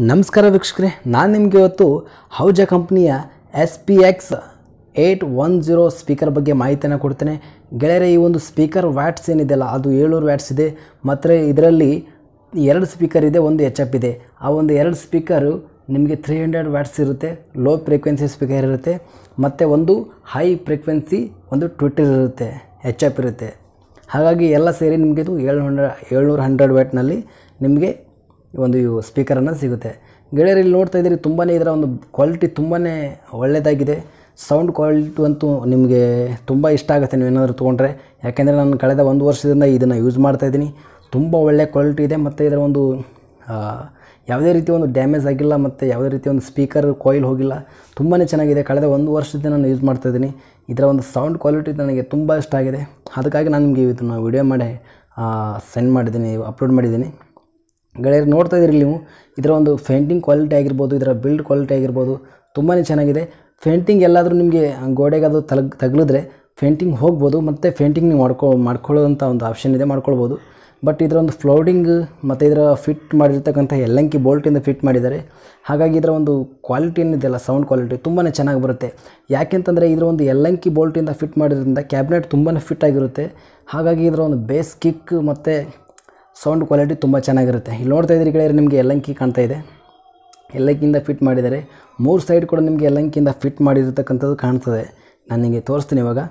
ನಮಸ್ಕಾರ ವೀಕ್ಷಕರೇ ನಾನು ನಿಮಗೆ ಇವತ್ತು ಹೌಜಾ ಕಂಪ್ನಿಯ S P X eight one zero speaker ಬಗ್ಗೆ ಮಾಹಿತಿಯನ್ನು ಕೊಡ್ತೇನೆ ಗೆಳೆಯರೆ ಈ ಒಂದು ಸ್ಪೀಕರ್ ವ್ಯಾಟ್ಸ್ ಏನಿದೆಯಲ್ಲ ಅದು ಏಳ್ನೂರು ವ್ಯಾಟ್ಸ್ ಇದೆ ಮತ್ತು ಇದರಲ್ಲಿ ಎರಡು ಸ್ಪೀಕರ್ ಇದೆ ಒಂದು ಎಚ್ ಎಫ್ ಇದೆ ಆ ಒಂದು ಎರಡು ಸ್ಪೀಕರು ನಿಮಗೆ ತ್ರೀ ಹಂಡ್ರೆಡ್ ವ್ಯಾಟ್ಸ್ ಇರುತ್ತೆ ಲೋ ಫ್ರೀಕ್ವೆನ್ಸಿ ಸ್ಪೀಕರ್ ಇರುತ್ತೆ ಮತ್ತು ಒಂದು ಹೈ ಫ್ರೀಕ್ವೆನ್ಸಿ ಒಂದು ಟ್ವಿಟರ್ ಇರುತ್ತೆ ಎಚ್ ಎಫ್ ಇರುತ್ತೆ ಹಾಗಾಗಿ ಎಲ್ಲ ಸೇರಿ ನಿಮಗೆ ಇದು ಏಳು ಹಂಡ್ರೆಡ್ ಏಳ್ನೂರು ಹಂಡ್ರೆಡ್ ವ್ಯಾಟ್ನಲ್ಲಿ ನಿಮಗೆ ಒಂದು ಸ್ಪೀಕರನ್ನು ಸಿಗುತ್ತೆ ಗೆಳೆಯರು ಇಲ್ಲಿ ನೋಡ್ತಾ ಇದ್ದೀರಿ ತುಂಬಾ ಇದರ ಒಂದು ಕ್ವಾಲಿಟಿ ತುಂಬಾ ಒಳ್ಳೆಯದಾಗಿದೆ ಸೌಂಡ್ ಕ್ವಾಲಿಟಿ ಅಂತೂ ನಿಮಗೆ ತುಂಬ ಇಷ್ಟ ಆಗುತ್ತೆ ನೀವು ಏನಾದರೂ ತೊಗೊಂಡ್ರೆ ಯಾಕೆಂದರೆ ನಾನು ಕಳೆದ ಒಂದು ವರ್ಷದಿಂದ ಇದನ್ನು ಯೂಸ್ ಮಾಡ್ತಾ ಇದ್ದೀನಿ ತುಂಬ ಒಳ್ಳೆಯ ಕ್ವಾಲಿಟಿ ಇದೆ ಮತ್ತು ಇದರ ಒಂದು ಆ, ಯಾವುದೇ ರೀತಿ ಒಂದು ಡ್ಯಾಮೇಜ್ ಆಗಿಲ್ಲ ಮತ್ತು ಯಾವುದೇ ರೀತಿ ಒಂದು ಸ್ಪೀಕರ್ ಕಾಯಿಲ್ ಹೋಗಿಲ್ಲ ತುಂಬಾ ಚೆನ್ನಾಗಿದೆ ಕಳೆದ ಒಂದು ವರ್ಷದಿಂದ ನಾನು ಯೂಸ್ ಮಾಡ್ತಾ ಇದ್ದೀನಿ ಇದರ ಒಂದು ಸೌಂಡ್ ಕ್ವಾಲಿಟಿ ನನಗೆ ತುಂಬ ಇಷ್ಟ ಆಗಿದೆ ಅದಕ್ಕಾಗಿ ನಾನು ನಿಮಗೆ ಇದನ್ನು ವಿಡಿಯೋ ಮಾಡಿ ಸೆಂಡ್ ಮಾಡಿದ್ದೀನಿ ಅಪ್ಲೋಡ್ ಮಾಡಿದ್ದೀನಿ ಗೆಳೆಯರು ನೋಡ್ತಾ ಇದ್ದೀರಿ ನೀವು ಇದರ ಒಂದು ಫೇಂಟಿಂಗ್ ಕ್ವಾಲಿಟಿ ಆಗಿರ್ಬೋದು ಇದರ ಬಿಲ್ಡ್ ಕ್ವಾಲಿಟಿ ಆಗಿರ್ಬೋದು ತುಂಬಾ ಚೆನ್ನಾಗಿದೆ ಫೇಂಟಿಂಗ್ ಎಲ್ಲಾದರೂ ನಿಮಗೆ ಗೋಡೆಗೆ ಅದು ತಲಗ್ ತಗಲಿದ್ರೆ ಫೇಂಟಿಂಗ್ ಹೋಗ್ಬೋದು ಮತ್ತು ಫೇಂಟಿಂಗ್ ನೀವು ಮಾಡ್ಕೊ ಮಾಡ್ಕೊಳ್ಳೋವಂಥ ಒಂದು ಆಪ್ಷನ್ ಇದೆ ಮಾಡ್ಕೊಳ್ಬೋದು ಬಟ್ ಇದರ ಒಂದು ಫ್ಲೋಡಿಂಗ್ ಮತ್ತು ಇದರ ಫಿಟ್ ಮಾಡಿರ್ತಕ್ಕಂಥ ಎಲ್ಲಂಕಿ ಬೋಲ್ಟಿಂದ ಫಿಟ್ ಮಾಡಿದ್ದಾರೆ ಹಾಗಾಗಿ ಇದರ ಒಂದು ಕ್ವಾಲಿಟಿ ಏನಿದೆಯಲ್ಲ ಸೌಂಡ್ ಕ್ವಾಲಿಟಿ ತುಂಬಾ ಚೆನ್ನಾಗಿ ಬರುತ್ತೆ ಯಾಕೆಂತಂದರೆ ಇದರ ಒಂದು ಎಲ್ಲಂಕಿ ಬೋಲ್ಟಿಂದ ಫಿಟ್ ಮಾಡಿರೋದ್ರಿಂದ ಕ್ಯಾಬಿನೆಟ್ ತುಂಬಾ ಫಿಟ್ ಆಗಿರುತ್ತೆ ಹಾಗಾಗಿ ಇದರ ಒಂದು ಬೇಸ್ ಕಿಕ್ ಮತ್ತು ಸೌಂಡ್ ಕ್ವಾಲಿಟಿ ತುಂಬ ಚೆನ್ನಾಗಿರುತ್ತೆ ಇಲ್ಲಿ ನೋಡ್ತಾ ಇದ್ದೀರಿ ಗೆಳೆಯರೆ ನಿಮಗೆ ಎಲ್ಲಂಕಿ ಕಾಣ್ತಾ ಇದೆ ಎಲ್ಲಂಕಿಯಿಂದ ಫಿಟ್ ಮಾಡಿದ್ದಾರೆ ಮೂರು ಸೈಡ್ ಕೂಡ ನಿಮಗೆ ಎಲ್ಲಂಕಿಯಿಂದ ಫಿಟ್ ಮಾಡಿರ್ತಕ್ಕಂಥದ್ದು ಕಾಣ್ತದೆ ನಾನು ನಿಮಗೆ ತೋರಿಸ್ತೀನಿ ಇವಾಗ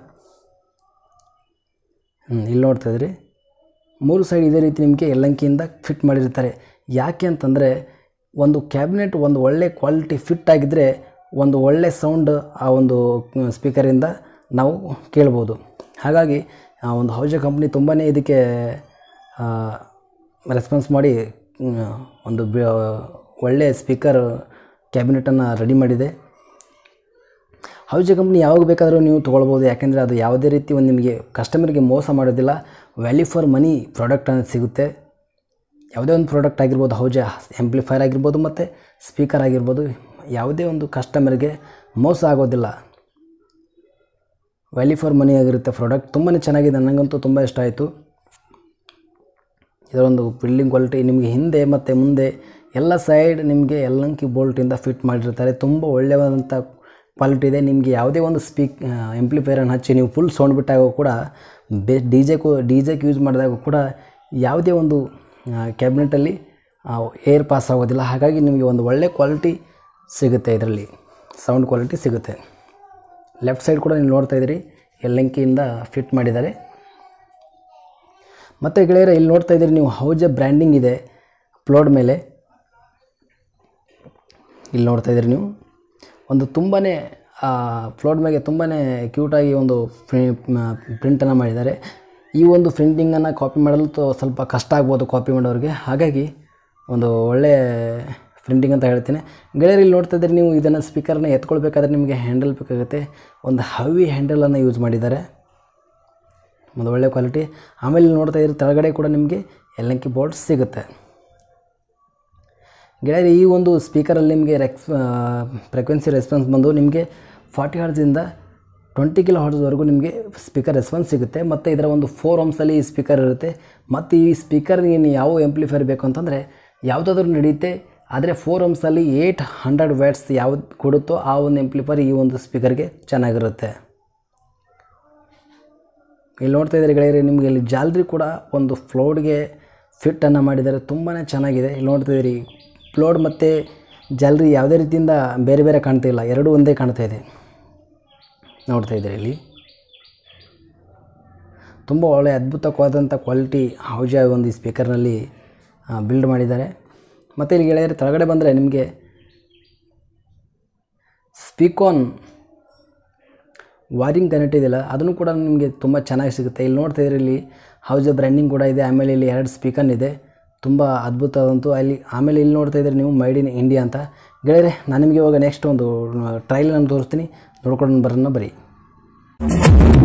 ಹ್ಮ್, ಇಲ್ಲಿ ನೋಡ್ತಾ ಇದ್ದೀರಿ ಮೂರು ಸೈಡ್ ಇದೇ ರೀತಿ ನಿಮಗೆ ಎಲ್ಲಂಕಿಯಿಂದ ಫಿಟ್ ಮಾಡಿರ್ತಾರೆ ಯಾಕೆ ಅಂತಂದರೆ ಒಂದು ಕ್ಯಾಬಿನೆಟ್ ಒಂದು ಒಳ್ಳೆ ಕ್ವಾಲಿಟಿ ಫಿಟ್ ಆಗಿದ್ದರೆ ಒಂದು ಒಳ್ಳೆ ಸೌಂಡ್ ಆ ಒಂದು ಸ್ಪೀಕರಿಂದ ನಾವು ಕೇಳ್ಬೋದು ಹಾಗಾಗಿ ಆ ಒಂದು ಹೌಜ ಕಂಪ್ನಿ ತುಂಬಾ ಇದಕ್ಕೆ ರೆಸ್ಪಾನ್ಸ್ ಮಾಡಿ ಮ್, ಒಂದು ಬ ಒಳ್ಳೆಯ ಸ್ಪೀಕರ್ ಕ್ಯಾಬಿನೆಟನ್ನು ರೆಡಿ ಮಾಡಿದೆ ಹೌಜ ಕಂಪ್ನಿ ಯಾವಾಗ ಬೇಕಾದರೂ ನೀವು ತೊಗೊಳ್ಬೋದು ಯಾಕೆಂದರೆ ಅದು ಯಾವುದೇ ರೀತಿ ಒಂದು ನಿಮಗೆ ಕಸ್ಟಮರ್ಗೆ ಮೋಸ ಮಾಡೋದಿಲ್ಲ ವ್ಯಾಲ್ಯೂ ಫಾರ್ ಮನಿ ಪ್ರಾಡಕ್ಟ್ ಅನ್ನೋದು ಸಿಗುತ್ತೆ ಯಾವುದೇ ಒಂದು ಪ್ರಾಡಕ್ಟ್ ಆಗಿರ್ಬೋದು ಹೌಜ ಆ್ಯಂಪ್ಲಿಫೈರ್ ಆಗಿರ್ಬೋದು ಮತ್ತು ಸ್ಪೀಕರ್ ಆಗಿರ್ಬೋದು ಯಾವುದೇ ಒಂದು ಕಸ್ಟಮರ್ಗೆ ಮೋಸ ಆಗೋದಿಲ್ಲ ವ್ಯಾಲ್ಯೂ ಫಾರ್ ಮನಿ ಆಗಿರುತ್ತೆ ಪ್ರಾಡಕ್ಟ್ ತುಂಬಾ ಚೆನ್ನಾಗಿದೆ ನನಗಂತೂ ತುಂಬ ಇಷ್ಟ ಆಯಿತು ಇದರ ಒಂದು ಬಿಲ್ಡಿಂಗ್ ಕ್ವಾಲಿಟಿ ನಿಮಗೆ ಹಿಂದೆ ಮತ್ತು ಮುಂದೆ ಎಲ್ಲ ಸೈಡ್ ನಿಮಗೆ ಎಲ್ಲಂಕಿ ಬೋಲ್ಟಿಂದ ಫಿಟ್ ಮಾಡಿರ್ತಾರೆ ತುಂಬ ಒಳ್ಳೆಯವಾದಂಥ ಕ್ವಾಲಿಟಿ ಇದೆ ನಿಮಗೆ ಯಾವುದೇ ಒಂದು ಸ್ಪೀಕ್ ಎಂಪ್ಲಿಫೈರನ್ನು ಹಚ್ಚಿ ನೀವು ಫುಲ್ ಸೌಂಡ್ ಬಿಟ್ಟಾಗ ಕೂಡ ಬೆ ಡಿ ಜೆ ಡಿ ಜೆಗೆ ಯೂಸ್ ಮಾಡಿದಾಗ ಕೂಡ ಯಾವುದೇ ಒಂದು ಕ್ಯಾಬಿನೆಟಲ್ಲಿ ಏರ್ ಪಾಸ್ ಆಗೋದಿಲ್ಲ ಹಾಗಾಗಿ ನಿಮಗೆ ಒಂದು ಒಳ್ಳೆ ಕ್ವಾಲಿಟಿ ಸಿಗುತ್ತೆ ಇದರಲ್ಲಿ ಸೌಂಡ್ ಕ್ವಾಲಿಟಿ ಸಿಗುತ್ತೆ ಲೆಫ್ಟ್ ಸೈಡ್ ಕೂಡ ನೀವು ನೋಡ್ತಾ ಇದ್ದೀರಿ ಎಲ್ಲಂಕಿಯಿಂದ ಫಿಟ್ ಮಾಡಿದ್ದಾರೆ ಮತ್ತು ಗೆಳೆಯರೆ ಇಲ್ಲಿ ನೋಡ್ತಾ ಇದ್ದೀರಿ ನೀವು ಹೌಜ ಬ್ರ್ಯಾಂಡಿಂಗ್ ಇದೆ ಪ್ಲೋಡ್ ಮೇಲೆ ಇಲ್ಲಿ ನೋಡ್ತಾ ಇದ್ದೀರಿ ನೀವು ಒಂದು ತುಂಬಾ ಫ್ಲೋಡ್ ಮೇಲೆ ತುಂಬಾ ಕ್ಯೂಟಾಗಿ ಒಂದು ಪ್ರಿಂಟನ್ನು ಮಾಡಿದ್ದಾರೆ ಈ ಒಂದು ಪ್ರಿಂಟಿಂಗನ್ನು ಕಾಪಿ ಮಾಡಲು ತೊ- ಸ್ವಲ್ಪ ಕಷ್ಟ ಆಗ್ಬೋದು ಕಾಪಿ ಮಾಡೋರಿಗೆ ಹಾಗಾಗಿ ಒಂದು ಒಳ್ಳೆಯ ಪ್ರಿಂಟಿಂಗ್ ಅಂತ ಹೇಳ್ತೀನಿ ಗೆಳೆಯರು ಇಲ್ಲಿ ನೋಡ್ತಾ ಇದ್ದೀರಿ ನೀವು ಇದನ್ನು ಸ್ಪೀಕರ್ನ ಎತ್ಕೊಳ್ಬೇಕಾದ್ರೆ ನಿಮಗೆ ಹ್ಯಾಂಡಲ್ ಬೇಕಾಗುತ್ತೆ ಒಂದು ಹವಿ ಹ್ಯಾಂಡಲನ್ನು ಯೂಸ್ ಮಾಡಿದ್ದಾರೆ ಒಂದು ಒಳ್ಳೆ ಕ್ವಾಲಿಟಿ ಆಮೇಲೆ ಇಲ್ಲಿ ನೋಡ್ತಾ ಇದ್ರೆ ಕೆಳಗಡೆ ಕೂಡ ನಿಮಗೆ ಎಲ್ಲಂಕಿ ಬೋರ್ಡ್ ಸಿಗುತ್ತೆ ಗೆಳೆಯರಿ ಈ ಒಂದು ಸ್ಪೀಕರಲ್ಲಿ ನಿಮಗೆ ರೆಕ್ಸ್ ಫ್ರೀಕ್ವೆನ್ಸಿ ರೆಸ್ಪಾನ್ಸ್ ಬಂದು ನಿಮಗೆ ಫಾರ್ಟಿ ಹಾರ್ಡ್ಸಿಂದ ಟ್ವೆಂಟಿ ಕಿಲೋ ಹಾರ್ಡ್ಸ್ವರೆಗೂ ನಿಮಗೆ ಸ್ಪೀಕರ್ ರೆಸ್ಪಾನ್ಸ್ ಸಿಗುತ್ತೆ ಮತ್ತು ಇದರ ಒಂದು ಫೋರ್ ಓಮ್ಸಲ್ಲಿ ಈ ಸ್ಪೀಕರ್ ಇರುತ್ತೆ ಮತ್ತು ಈ ಸ್ಪೀಕರ್ಗೆ ನೀವು ಯಾವ ಎಂಪ್ಲಿಫೈರ್ ಬೇಕು ಅಂತಂದರೆ ಯಾವುದಾದ್ರೂ ನಡೆಯುತ್ತೆ ಆದರೆ ಫೋರ್ ಓಮ್ಸಲ್ಲಿ ಏಯ್ಟ್ ಹಂಡ್ರೆಡ್ ವ್ಯಾಟ್ಸ್ ಯಾವ್ದು ಕೊಡುತ್ತೋ ಆ ಒಂದು ಎಂಪ್ಲಿಫೈರ್ ಈ ಒಂದು ಸ್ಪೀಕರ್ಗೆ ಚೆನ್ನಾಗಿರುತ್ತೆ ಇಲ್ಲಿ ನೋಡ್ತಾ ಇದ್ದಾರೆ ಗೆಳೆಯರೆ ನಿಮಗೆ ಇಲ್ಲಿ ಜಾಲ್ರಿ ಕೂಡ ಒಂದು ಫ್ಲೋಡ್ಗೆ ಫಿಟ್ಟನ್ನು ಮಾಡಿದ್ದಾರೆ ತುಂಬಾ ಚೆನ್ನಾಗಿದೆ ಇಲ್ಲಿ ನೋಡ್ತಾ ಇದ್ದೀರಿ ಫ್ಲೋಡ್ ಮತ್ತು ಜಾಲ್ರಿ ಯಾವುದೇ ರೀತಿಯಿಂದ ಬೇರೆ ಬೇರೆ ಕಾಣ್ತಿಲ್ಲ ಎರಡೂ ಒಂದೇ ಕಾಣ್ತಾ ಇದೆ ನೋಡ್ತಾ ಇದ್ದೀರಿ ಇಲ್ಲಿ ತುಂಬ ಒಳ್ಳೆಯ ಅದ್ಭುತವಾದಂಥ ಕ್ವಾಲಿಟಿ ಹೌಜ ಒಂದು ಈ ಸ್ಪೀಕರ್ನಲ್ಲಿ ಬಿಲ್ಡ್ ಮಾಡಿದ್ದಾರೆ ಮತ್ತು ಇಲ್ಲಿ ಗೆಳೆಯರೆ ಕೆಳಗಡೆ ಬಂದರೆ ನಿಮಗೆ ಸ್ಪೀಕಾನ್ ವಾರಿಂಗ್ ಕನೆಕ್ಟ್ ಇದೆಯಲ್ಲ ಅದನ್ನು ಕೂಡ ನಿಮಗೆ ತುಂಬ ಚೆನ್ನಾಗಿ ಸಿಗುತ್ತೆ ಇಲ್ಲಿ ನೋಡ್ತಾ ಇದ್ರೆ ಇಲ್ಲಿ ಹೌಸ್ ಬ್ರ್ಯಾಂಡಿಂಗ್ ಕೂಡ ಇದೆ ಆಮೇಲೆ ಇಲ್ಲಿ ಎರಡು ಸ್ಪೀಕರ್ ಇದೆ ತುಂಬ ಅದ್ಭುತವಾದಂತೂ ಅಲ್ಲಿ ಆಮೇಲೆ ಇಲ್ಲಿ ನೋಡ್ತಾ ಇದ್ರೆ ನೀವು ಮೈಡ್ ಇನ್ ಇಂಡಿಯಾ ಅಂತ ಗೆಳೆಯರೆ ನಾನು ನಿಮಗೆ ಇವಾಗ ನೆಕ್ಸ್ಟ್ ಒಂದು ಟ್ರೈಲನ್ನು ತೋರಿಸ್ತೀನಿ ನೋಡ್ಕೊಂಡು ಬರೋಣ ಬರೀ